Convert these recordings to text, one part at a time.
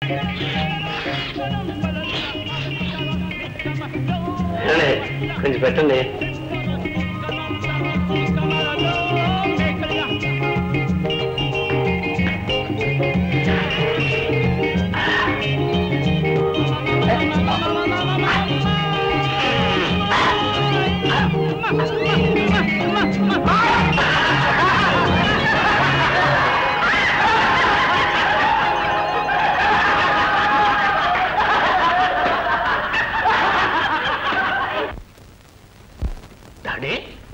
ఏమండి, కొంచెం పెట్టండి డాడీ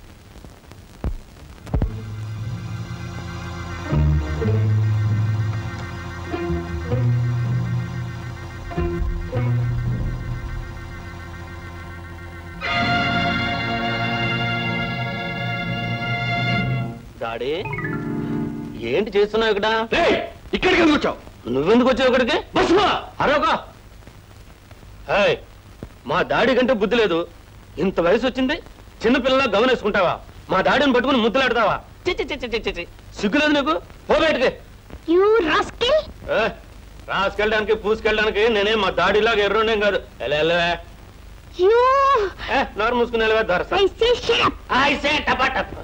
డాడీ ఏంటి చేస్తున్నావు ఇక్కడ ఇక్కడికి ఎందుకు వచ్చావు నువ్వెందుకు వచ్చావు ఇక్కడికి బస్సులో అరవగా ఏయ్, మా డాడీ కంటే బుద్ధి లేదు ఇంత వయసు వచ్చింది చిన్నపిల్లలా గమనించుకుంటావా మా డాడీని పట్టుకుని ముద్దులాడతావా చిచ్చి చిచ్చి చిచ్చి చిచ్చి సిగ్గులేదు నీకు పో బయటికి యూ రాస్కిల్ ఏ, రాసుకెళ్ళడానికి పూసుకెళ్ళడానికి నేనే మా డాడీలాగా ఎర్రోనేం కాదు ఎలా వెళ్ళవే యూ ఏ, నోరు మూసుకుని వెళ్ళవే దొరస I say shut up I say టపాటప్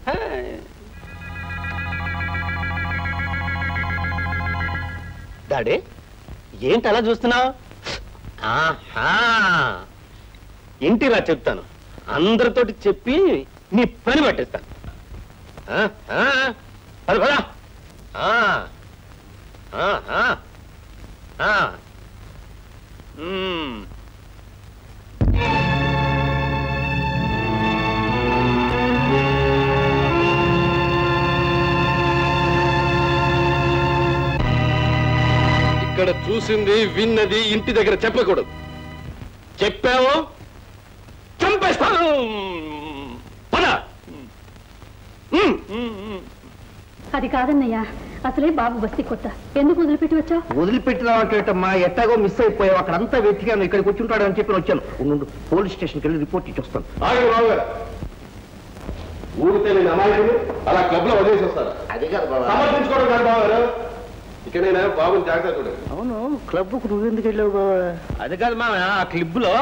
డాడీ ఏంటి అలా చూస్తున్నావు ఇంటిరా చెప్తాను అందరితోటి చెప్పి నీ పని పట్టిస్తాను ఆ, ఆ, పద పద ఆ, ఆ, ఆ, ఆ. మ్మ్. ఇక్కడ చూసింది విన్నది ఇంటి దగ్గర చెప్పకూడదు చెప్పావు చంపేస్తాను పద ఉమ్. అది కాదన్నయ్యా అసలే బాబు బస్తీ కొత్త ఎందుకు వదిలిపెట్టి వచ్చావు వదిలిపెట్టినావంటేటమ్మా ఎట్టాగో మిస్ అయిపోయావు అక్కడంతా వెతికాను ఇక్కడికి వచ్చి ఉంటాడు అని చెప్పి వచ్చాను ఉండు పోలీస్ స్టేషన్కి వెళ్ళి రిపోర్ట్ ఇచ్చి వస్తాను ఆగండి బాబు గారు ఊరితే నేను అమాయకుని అలా క్లబ్ లో వదిలేసి వస్తాను అదే కాదు బాబా సమర్థించుకోవడం కాదు బాబు గారు ఇక నేను బాబుని జాగ్రత్త చూడండి అవును క్లబ్కు నువ్వు ఎందుకు వెళ్ళావు బాబా అది కాదు మా ఆ క్లిప్ లో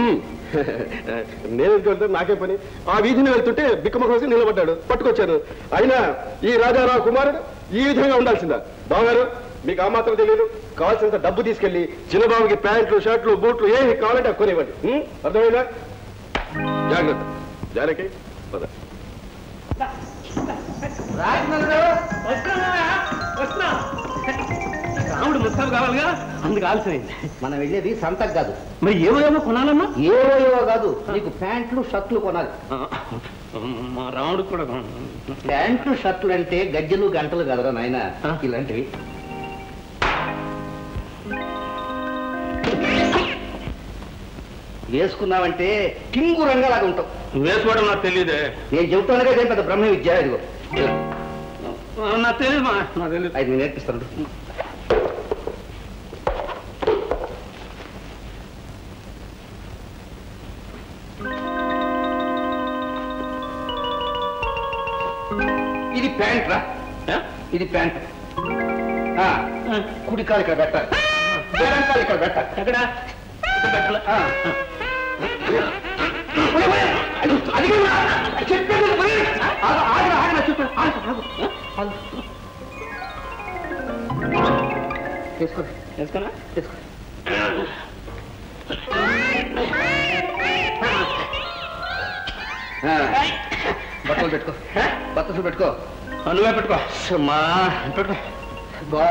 నేను ఎందుకు వెళ్తాను నాకే పని ఆ వీధిని వెళ్తుంటే బిక్కమ కోసం నిలబడ్డాడు పట్టుకొచ్చాను అయినా ఈ రాజారావు కుమారుడు ఈ విధంగా ఉండాల్సిందా బావగారు మీకు ఆ మాత్రం తెలియదు కావాల్సినంత డబ్బు తీసుకెళ్లి చిన్నబాబుకి ప్యాంట్లు షర్ట్లు బూట్లు ఏమి కావాలంటే అవి కొనివ్వండి ఉం? అర్థమైందా జాగ్రత్త జానకి పద రాముడు ముస్తాబు కావాలిగా అందుకు ఆలస్యమైంది మనం వెళ్ళేది సంతకు కాదు మరి ఏమో ఏమో కొనాలమ్మా ఏవో ఏవో కాదు నీకు ప్యాంట్లు షర్ట్లు కొనాలి మా రాముడు కూడా ప్యాంట్లు షర్ట్లు అంటే గజ్జలు గంటలు కదరా నాయన ఆ. ఇలాంటివి వేసుకున్నావంటే కింగు రంగలాగా ఉంటావు వేసుకోవడం నాకు తెలియదే నేను చెబుతానుగా ఇదేం పెద్ద బ్రహ్మ విద్య ఇదిగో నాకు తెలియదు మా నాకు తెలియదు అది నేను నేర్పిస్తాను ఇది ప్యాంట్ రా ఏ? ఇది ప్యాంట్ ఆ, కుడి కాలు ఇక్కడ పెట్టాలి ఎడం కాలు ఇక్కడ పెట్టాలి ఎక్కడ ఇక్కడ పెట్టాలా? ఆ. ఒరేయ్, ఒరేయ్, అది- అది కాదు రా. చెప్పేది విను, ఒరేయ్. ఆగు, ఆగురా, ఆగురా, చెప్పేది. ఆగు, ఆగు. ఆగు. తీసుకో వేసుకోనా తీసుకో ఆ, బట్టలు పెట్టుకో బట్టలు పెట్టుకో ఆ, నువ్వే పెట్టుకో అమ్మా పెట్టుకో బా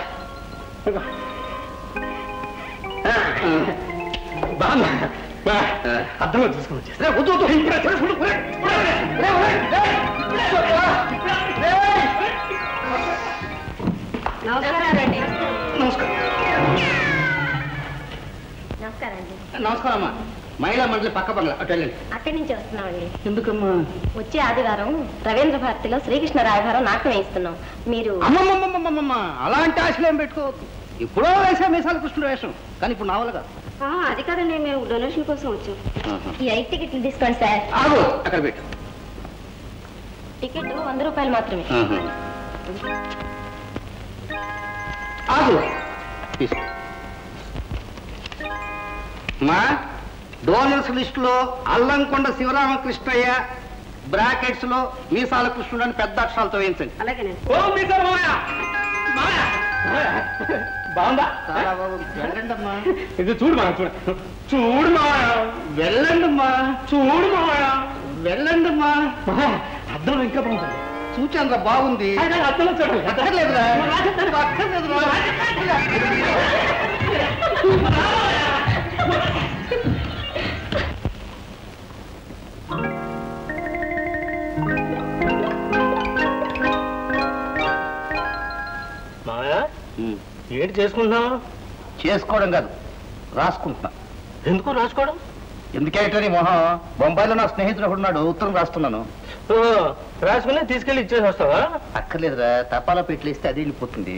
బాగా బా. ఆ. అర్థంగా చూసుకుని వచ్చేసి రే, వద్దు, వద్దు. ఇప్పుడే, రే, వద్దు, రే, రే, రే, రే, రే, రే. నమస్కారాలండి నమస్కారం నమస్కారం అండి నమస్కారం అమ్మా మహిళా మండలి పక్క బంగ్లా అటు వెళ్ళండి అక్కడి నుంచి వస్తున్నామండి ఎందుకమ్మా వచ్చే ఆదివారం రవీంద్ర భారతిలో శ్రీకృష్ణ రాయభారం నాట్యం వేస్తున్నాం మీరు అమ్మమ్మమ్మమ్మమ్మ అలాంటి ఆశలు ఏం పెట్టుకోవద్దు ఇప్పుడో వేసా మీసాల కృష్ణుడు వేషం కానీ ఇప్పుడు నా వల్ల కాదు ఆ, అది కాదండి మేము డొనేషన్ కోసం వచ్చాం ఈ ఐదు టికెట్లు తీసుకోండి సార్ ఆగు అక్కడ పెట్టు టికెట్ వంద రూపాయలు మాత్రమే ఆగు తీసుకో మా డోనర్స్ లిస్ట్ లో అల్లంకొండ శివరామకృష్ణయ్య బ్రాకెట్స్ లో మీసాల కృష్ణుడు అని పెద్ద అక్షరాలతో వేయించండి అలాగేనండి ఓ మీ సార్ మామయ్య మామయ్య మామయ్య. బాగుందా చాలా బాగుంది. వెళ్ళండమ్మా ఇది చూడు మా చూడు చూడు మామయ్య వెళ్ళండమ్మా చూడు మామయ్య వెళ్ళండమ్మా మామయ్య, అద్దం ఇంకా బాగుంటుంది చూచాను బాగుంది ఆయన అద్దంలో చూడండి అక్కర్లేదురా. అక్కర్లేదురా. మామయ్య ఏంటి చేసుకుంటున్నావు చేసుకోవడం కాదు రాసుకుంటున్నా ఎందుకు రాసుకోవడం ఎందుకేంటో నీ మొహం బొంబాయిలో నా స్నేహితుడు ఒకడు ఉన్నాడు ఉత్తరం రాస్తున్నాను ఓ, రాసుకుని తీసుకెళ్ళి ఇచ్చేసి వస్తావా అక్కర్లేదురా తపాలా పెట్లు ఇస్తే అది వెళ్ళిపోతుంది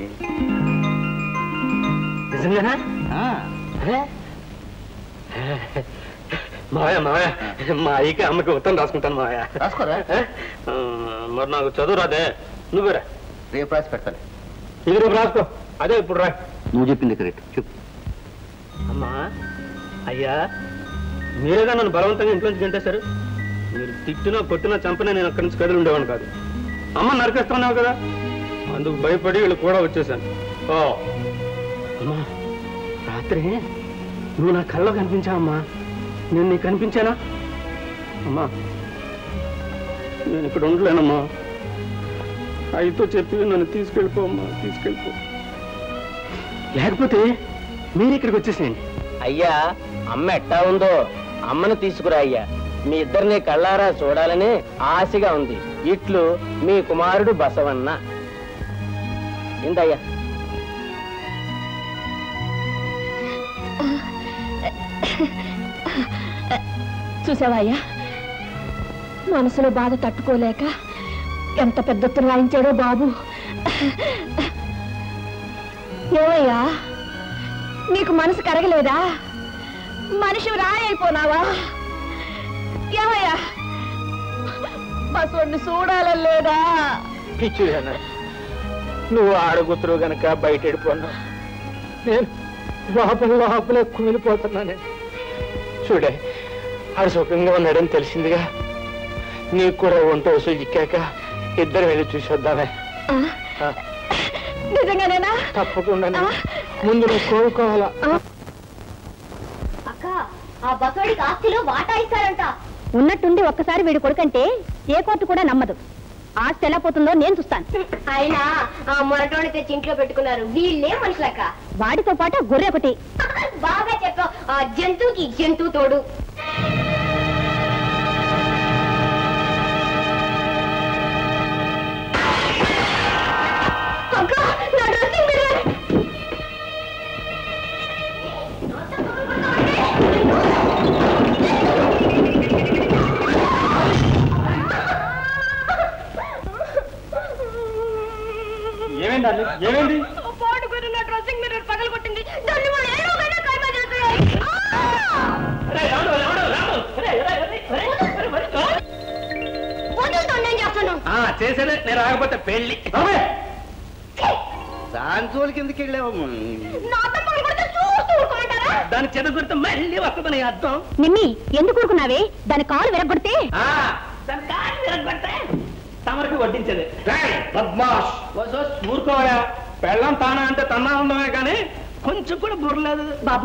నిజంగానా ఆ, ఏ? మావయ్య మావయ్య మా అయ్యకి అమ్మకి ఉత్తరం రాసుకుంటాను మావయ్య రాసుకోరా ఏ? ఆ, మరి నాకు చదువు రాదే నువ్వేరా రేపు రాసి పెట్టాలి ఇది రేపు రాసుకో అదే ఇప్పుడు రా నువ్వు చెప్పింది కరెక్ట్ చెప్పు అమ్మా అయ్యా మీరేగా నన్ను బలవంతంగా ఇంట్లోంచి గంటేశారు మీరు తిట్టినా కొట్టినా చంపినా నేను అక్కడి నుంచి కదిలి ఉండేవాను కాదు అమ్మ నరికేస్తున్నావు కదా అందుకు భయపడి వీళ్ళు కూడా వచ్చేసాను ఓ అమ్మా రాత్రి నువ్వు నా కళ్ళలో కనిపించావమ్మా నేను నీకు కనిపించానా అమ్మా నేను ఇక్కడ ఉండలేనమ్మా అయితో చెప్పి నన్ను తీసుకెళ్ళిపో అమ్మా తీసుకెళ్ళిపో లేకపోతే మీరు ఇక్కడికి వచ్చేసేయండి అయ్యా అమ్మ ఎట్టా ఉందో అమ్మను తీసుకురా అయ్యా మీ ఇద్దరిని కళ్ళారా చూడాలని ఆశగా ఉంది ఇట్లు మీ కుమారుడు బసవన్న ఇందయ్యా చూసావా అయ్యా మనసులో బాధ తట్టుకోలేక ఎంత పెద్ద ఉత్తరం రాయించాడో బాబు ఏమయ్యా నీకు మనసు కరగలేదా మనిషి రాయైపోనావా ఏమయ్యా బసవడిని చూడాలని లేదా పిచ్చిదానా నువ్వు ఆడగుతురు గనక బయట వెళ్ళిపోన్నావు నేను లోపల లోపలే కుమిలిపోతున్నానే చూడే ఆడు సుఖంగా ఉన్నాడని తెలిసిందిగా నీకు కూడా ఒంట వసూలు చిక్కాక ఇద్దరు వెళ్ళి చూసొద్దామే ఆ, నిజంగానేనా తప్పకుండా ముందు నువ్వు కోరుకోవాలా అక్క ఆ బసోడికి ఆస్తిలో వాటా ఇస్తారంట ఉన్నట్టుండి ఒక్కసారి వీడి కొడుకంటే ఏ కోర్టు కూడా నమ్మదు ఆస్తి ఎలా పోతుందో నేను చూస్తాను ఆయన ఆ మొరటోని తెచ్చి ఇంట్లో పెట్టుకున్నారు వీళ్ళే మనుషులక్క వాడితో పాటు గొర్రె ఒకటి బాగా చెప్పావు ఆ జంతువుకి జంతువు తోడు అక్క, నా డ్రెస్సింగ్ మిర్రర్. ఏమైంది అల్లు? ఏమైంది పాడుకుని నా డ్రెస్సింగ్ మిర్రర్ పగలగొట్టింది దాన్ని వాళ్ళు ఎలాగైనా కైమా చేసేయాలి. వదులుతాను, నేను చేస్తాను చేసేదే నేను రాకపోతే పెళ్లి దాని జోలికి ఎందుకు వెళ్ళావమ్మా నా తప్పని కొడితే చూస్తూ ఊరుకోమంటారా దాని చెద గుర్తు మళ్ళీ వస్తుందని అర్థం నిమ్మి ఎందుకు ఊరుకున్నావే దాని కాలు విరగొడితే ఆ, దాని కాలు విరగొడితే తమరికి వడ్డించేది పద్మాష్ ఊరుకోవా పెళ్ళం తానా అంటే తన్నా ఉండమే కానీ కొంచెం కూడా బుర్రలేదు బాబు